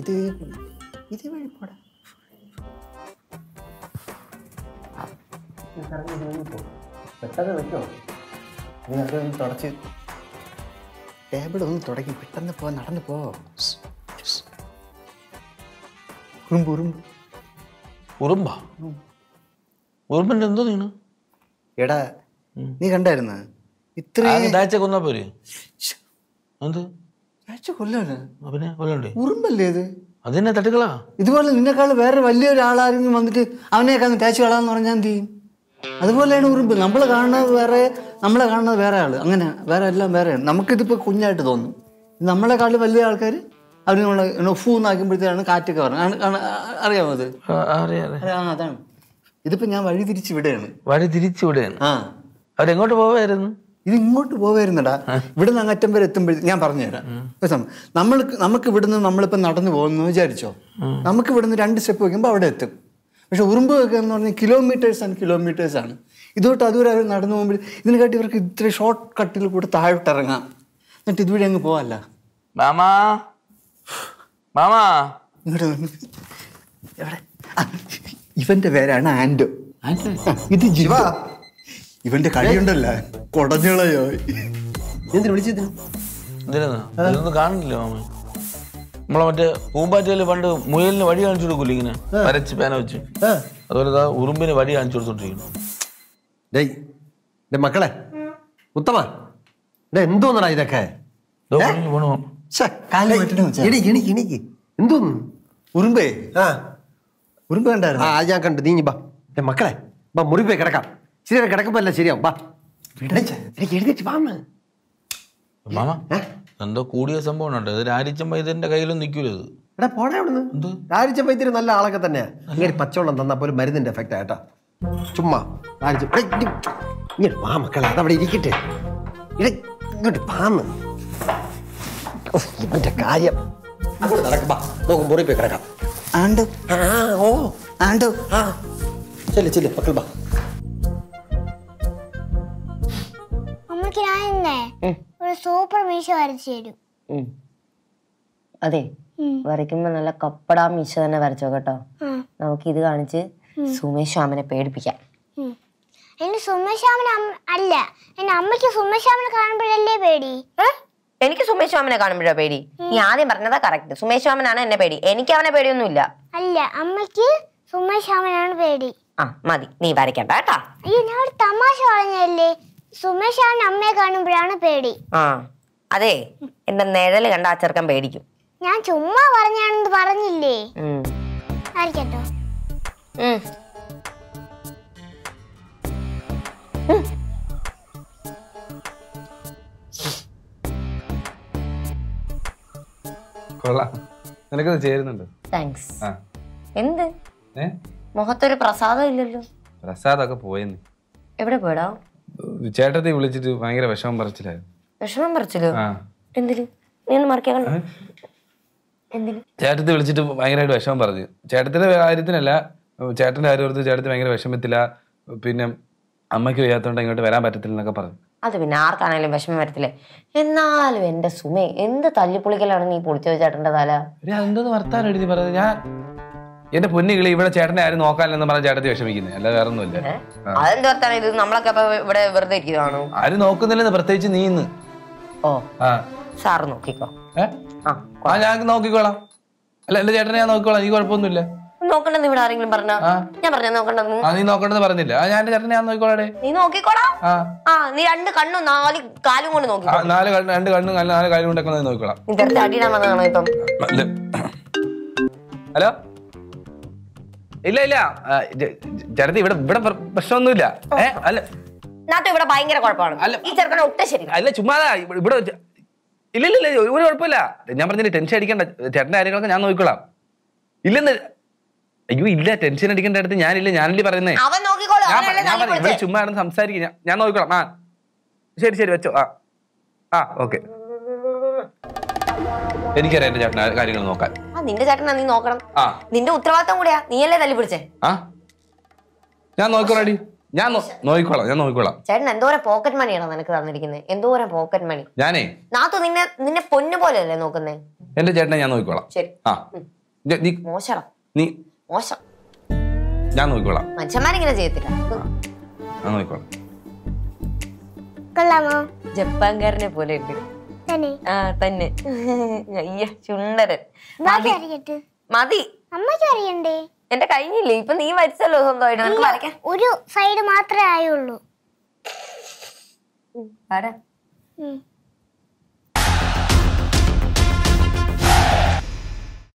ഇത് ഇത് വഴി പോടാ പെട്ടെന്ന് വെക്കോ നീ അതൊന്ന് തുടച്ച് ടേബിൾ ഒന്ന് തുടങ്ങി പെട്ടെന്ന് പോ നടന്നു പോ സ്, സ്. ഉറുമ്പ് ഉറുമ്പ് ഉറുമ്പാ ഉറുമ്പിന്റെ എന്തോ നീണ് എടാ നീ കണ്ടായിരുന്ന ഇത്രയും താഴ്ച കൊന്നാ പോരെ എന്ത് ആഴ്ച കൊല്ലാണ് ആ, പിന്നെ കൊല്ലണ്ടേ ഉറുമ്പല്ലേ ഇത് അതിനെ തട്ടിക്കളാ ഇതുപോലെ നിന്നെക്കാൾ വേറെ വലിയൊരാളാരെങ്കിലും വന്നിട്ട് അവനെയൊക്കെ അങ്ങ് തേച്ച് കളാന്ന് പറഞ്ഞാൽ എന്ത് ചെയ്യും അതുപോലെയാണ് ഉറുമ്പ് നമ്മൾ കാണുന്നത് വേറെ നമ്മളെ കാണുന്നത് വേറെ ആള് അങ്ങനെ വേറെ എല്ലാം വേറെയാണ് നമുക്കിതിപ്പോൾ കുഞ്ഞായിട്ട് തോന്നും നമ്മളെക്കാൾ വലിയ ആൾക്കാർ അവർ നമ്മളെ ഫൂ എന്നാക്കുമ്പോഴത്തേക്കാണ് കാറ്റൊക്കെ പറഞ്ഞത് അറിയാമോ അത് അറിയാം അറിയാം ആ അതാണ് ഇതിപ്പോൾ ഞാൻ വഴി തിരിച്ച് വിടുകയാണ് വഴി തിരിച്ചു വിടുകയാണ് ആ അവരെങ്ങോട്ട് പോവായിരുന്നു ഇത് ഇങ്ങോട്ട് പോവായിരുന്നടാ ഇവിടുന്ന് അങ്ങറ്റം വരെ എത്തുമ്പോഴേ ഞാൻ പറഞ്ഞുതരാം ഒരു സംഭവം. നമ്മൾക്ക് നമുക്ക് ഇവിടുന്ന് നമ്മളിപ്പോൾ നടന്നു പോകുന്നു വിചാരിച്ചോ നമുക്ക് ഇവിടുന്ന് രണ്ട് സ്റ്റെപ്പ് വയ്ക്കുമ്പോൾ അവിടെ എത്തും പക്ഷെ ഉറുമ്പ് വെക്കുക എന്ന് പറഞ്ഞാൽ കിലോമീറ്റേഴ്സ് ആൻഡ് കിലോമീറ്റേഴ്സ് ആണ് ഇതുകൊണ്ട് അതുവരെ അവർ നടന്നു പോകുമ്പോൾ ഇതിനെക്കാട്ടി ഇവർക്ക് ഇത്ര ഷോർട്ട് കട്ടിൽ കൂടെ താഴോട്ട് ഇറങ്ങാം എന്നിട്ട് ഇതുവഴി അങ്ങ് പോവല്ല മാമാ മാമാ ഇങ്ങോട്ട് വന്ന്. എവിടെ ആ, ഇവന്റെ പേരാണ് ആൻഡോ ഇത് ജിവ ഇവന്റെ കളിയുണ്ടല്ലോ കൊടഞ്ഞളയോ എന്തിനു വിളിച്ചത് എന്തിനാ ഇതൊന്നും കാണില്ല മാമ നമ്മളെ മറ്റേ പൂമ്പാറ്റയില് പണ്ട് മുയലിന് വഴി കാണിച്ചു കൊടുക്കൂല ഇങ്ങനെ വരച്ച് പേന വെച്ച് ആ അതുപോലെ ദാ ഉറുമ്പിന് വഴി കാണിച്ചു കൊടുത്തോണ്ടിരിക്കുന്നു ഡേയ് ഡേ മക്കളെ ഉത്തമ ഡേ എന്തോന്നടാ ഇതൊക്കെ ദോ പണിക്ക് പോണു മാമ. ശ്ശെ, കാല് മാറ്റണം മച്ചാ. എണീക്ക് എണീക്ക് എണീക്ക് എന്തോന്ന് ഉറുമ്പേ ആ ഉറുമ്പ് ആ കണ്ടായിരുന്നു അത് ഞാൻ കണ്ടു നീ ഇങ്ങ് ബാ ഡേ മക്കളെ ബാ മുറി പോയി കിടക്കാം ശരി കിടക്കുമ്പോ അല്ല ശരിയാവും ബാ എനിക്ക് എഴുതിട്ട് വാന്ന് മാമ എന്തോ കൂടിയ സംഭവം ഉണ്ട് ഇത് രാരിച്ചൻ വൈദ്യന്റെ കയ്യിലൊന്നും നിൽക്കൂല ഇത് എടാ പോടാ അവിടുന്ന് രാരിച്ച പൈത്തിരി നല്ല ആളൊക്കെ തന്നെയാ ഇങ്ങനെ പച്ചവെള്ളം തന്നാ പോലും മരുന്നിന്റെ എഫക്റ്റ് ആട്ടാ ചുമ്മാ രാരിച്ച എടേ, ഇങ്ങ് ഇങ്ങോട്ട് വാ മക്കളെ അതവിടെ ഇരിക്കട്ടെ ഇടേ ഇങ്ങോട്ട് പാന്ന് ഉഫ്, ഇവന്റെ കാര്യം അങ്ങോട്ട് നടക്കാം ബാ നോക്കും മുറി പോയി കിടക്കാം ആണ്ടോ ആ ഓ ആണ്ടോ ആ ചെല്ലു ചെല്ലു മക്കൾ ബാ അമ്മക്ക് ഞാൻ ഇന്നേ ഒരു സൂപ്പർ മീശ വരച്ചു തരും ഉം. അതെ വരയ്ക്കുമ്പോ നല്ല കപ്പടാ മീശ തന്നെ വരച്ചോ കേട്ടോ നമുക്ക് ഇത് കാണിച്ച് സുമേഷ് ശ്യാമനെ പേടിപ്പിക്കാം ഉം. എന്റെ സുമേഷാമൻ അല്ല എന്റെ അമ്മയ്ക്ക് സുമേഷാമനെ കാണുമ്പോഴല്ലേ പേടി ഏ? എനിക്ക് സുമേഷ് ശ്യാമനെ കാണുമ്പോഴാ പേടി നീ ആദ്യം പറഞ്ഞതാ കറക്റ്റ് സുമേഷ് ശ്യാമനാണ് എന്നെ പേടി എനിക്ക് അവനെ പേടിയൊന്നുമില്ല അല്ല അമ്മയ്ക്ക് സുമേഷാമനാണ് പേടി ആ മതി നീ വരയ്ക്കണ്ട കേട്ടാ അയ്യോ ഞാൻ ഒരു തമാശ പറഞ്ഞല്ലേ സുമേഷാമൻ അമ്മയെ കാണുമ്പോഴാണ് പേടി ആ അതെ എന്റെ നിഴല് കണ്ട ആ ചെറുക്കൻ പേടിക്കും ഞാൻ ചുമ്മാ പറഞ്ഞാണെന്ന് പറഞ്ഞില്ലേ ഉം. ആയിരിക്കട്ടോ ഉം. കൊള്ളാം നിനക്കത് ചേരുന്നുണ്ട് താങ്ക്സ് ആ എന്ത് ഏ മുഖത്തൊരു പ്രസാദം ഇല്ലല്ലോ പ്രസാദൊക്കെ പോയെന്ന് എവിടെ പോയടാ ചേട്ടത്തെ വിളിച്ചിട്ട് ഭയങ്കര വിഷമം പറിച്ചില്ലായിരുന്നു വിഷമം പറിച്ചല്ലോ ആ എന്തിന് നീ ഒന്ന് മറക്കാൻ കണ്ടോ എന്തിന് ചേട്ടത്തെ വിളിച്ചിട്ട് ഭയങ്കരമായിട്ട് വിഷമം പറഞ്ഞു ചേട്ടത്തിന്റെ കാര്യത്തിനല്ല ചേട്ടന്റെ കാര്യം ഓർത്ത് ചേട്ടത്തി ഭയങ്കര വിഷമത്തില്ല പിന്നെ അമ്മയ്ക്ക് വയ്യാത്തോണ്ട് ഇങ്ങോട്ട് വരാൻ പറ്റത്തില്ല എന്നൊക്കെ പറഞ്ഞു അത് പിന്നെ ആർക്കാണേലും വിഷമം വരത്തില്ലേ എന്നാലും എന്റെ സുമേ എന്ത് തല്ലിപ്പൊളിക്കലാണ് നീ പൊളിച്ചു ചേട്ടന്റെ തല എടീ, അതെന്തോന്ന് വർത്താനം എഴുതി പറഞ്ഞത് ഞാൻ എന്റെ പൊന്നുകിളി ഇവിടെ ചേട്ടനെ ആരും നോക്കാനില്ലെന്ന് പറഞ്ഞ ചേട്ടത്തി വിഷമിക്കുന്നത് അല്ല വേറെ ഒന്നുമില്ല അതെന്ത് വർത്താനം ഇത് നമ്മളൊക്കെ അപ്പൊ ഇവിടെ വെറുതെ ഇരിക്കുന്നതാണോ ആരും നോക്കുന്നില്ലെന്ന് പ്രത്യേകിച്ച് നീ ഇന്ന് ഓ ആ സാറ് നോക്കിക്കോ ഏ ആ ആ ഞാൻ നോക്കിക്കോളാം അല്ല എന്റെ ചേട്ടനെ ഞാൻ നോക്കിക്കോളാം നീ കുഴപ്പമൊന്നുമില്ല നോക്കണ്ടെന്ന് ഇവിടെ ആരെങ്കിലും പറഞ്ഞ ആ. ഞാൻ പറഞ്ഞ നോക്കണ്ടെന്ന് ആ നീ നോക്കണ്ടെന്ന് പറഞ്ഞില്ല ആ ഞാൻ എന്റെ ചേട്ടനെ ഞാൻ നോക്കിക്കോളാടെ നീ നോക്കിക്കോടാ ആ ആ നീ രണ്ട് കണ്ണും നാല് കാലും കൊണ്ട് ആ, നോക്കിക്കോ നാല് കണ്ണ് രണ്ട് കണ്ണും നാല് നാല് കാര്യം കൊണ്ടൊക്കെ ഒന്ന് നോക്കിക്കോളാം നീ തെരച്ച് അടിയിടാൻ വന്നതാണോ ഇപ്പം അല്ല. ഹലോ ഇല്ല ഇല്ല ആ, ജ- ജ- ചേട്ടത്തി ഇവിടെ ഇവിടെ പ്ര- പ്രശ്നമൊന്നുമില്ല ഏ അല്ല നാട്ടു ഇവിടെ ഭയങ്കര കുഴപ്പമാണ് അല്ല. ഈ ചെറുക്കനെ ഒട്ടും ശരി അല്ല ചുമ്മാതാ ഇവിടെ ഇവിടെ ചെ- ഇല്ല ഇല്ല ഇല്ല ഒരു കുഴപ്പമില്ല ഞാൻ പറഞ്ഞില്ല ടെൻഷൻ അടിക്കണ്ട ചേട്ടന്റെ കാര്യങ്ങളൊക്കെ ഞാൻ നോക്കിക്കോളാം ഇല്ലെന്ന് അയ്യോ ഇല്ല ടെൻഷൻ അടിക്കേണ്ട അടുത്ത് ഞാനില്ല ഞാനല്ലേ പറയുന്നേ അവൻ നോക്കിക്കോളൂ ഞാൻ അവനല്ലേ ഞാൻ തല്ലി പറയാം ഇവിടെ പൊളിച്ചേ. ചുമ്മാ ഇരുന്ന് സംസാരിക്കും ഞാൻ- ഞാൻ നോക്കിക്കോളാം ആ ശരി ശരി വെച്ചോ ആ ആ ഓക്കെ എനിക്കറിയാം എന്റെ ചേട്ടൻ കാര്യങ്ങൾ നോക്കാൻ ആ നിന്റെ ചേട്ടനാ നീ നോക്കണം ആ നിന്റെ ഉത്തരവാദിത്തം കൂടിയാ നീയല്ലേ തല്ലി പിടിച്ചേ ആ ഞാൻ നോക്കിക്കോളാടി ഞാൻ നോ- നോക്കിക്കോളാം ഞാൻ നോക്കിക്കോളാം ചേട്ടൻ എന്തോരം പോക്കറ്റ് മണിയാണോ നിനക്ക് തന്നിരിക്കുന്നത് എന്തോരം പോക്കറ്റ് മണി ഞാനേ നാത്തു നിന്നെ നിന്നെ പൊന്നു പോലെയല്ലേ നോക്കുന്നേ എന്റെ ചേട്ടനെ ഞാൻ നോക്കിക്കോളാം ശരി ആ ഞ- നീ മോശം നീ മോശം ഞാൻ നോക്കിക്കോളാം മനുഷ്യന്മാരിങ്ങനെ ചെയ്യത്തില്ല ഞാൻ നോക്കിക്കോളാം കൊള്ളാമോ ജപ്പാൻകാരനെ പോലെ ഉണ്ട് തന്നെ ആ തന്നെ അയ്യ ചുണ്ടരൻ ബാക്കി അറിയട്ടെ മതി അമ്മയ്ക്ക് അറിയണ്ടേ എന്റെ കഴിഞ്ഞില്ലേ ഇപ്പൊ നീ വരച്ചല്ലോ സ്വന്തമായിട്ട് നിനക്ക് വരയ്ക്കാൻ ഒരു സൈഡ് മാത്രമേ ആയുള്ളൂ വര ഉം.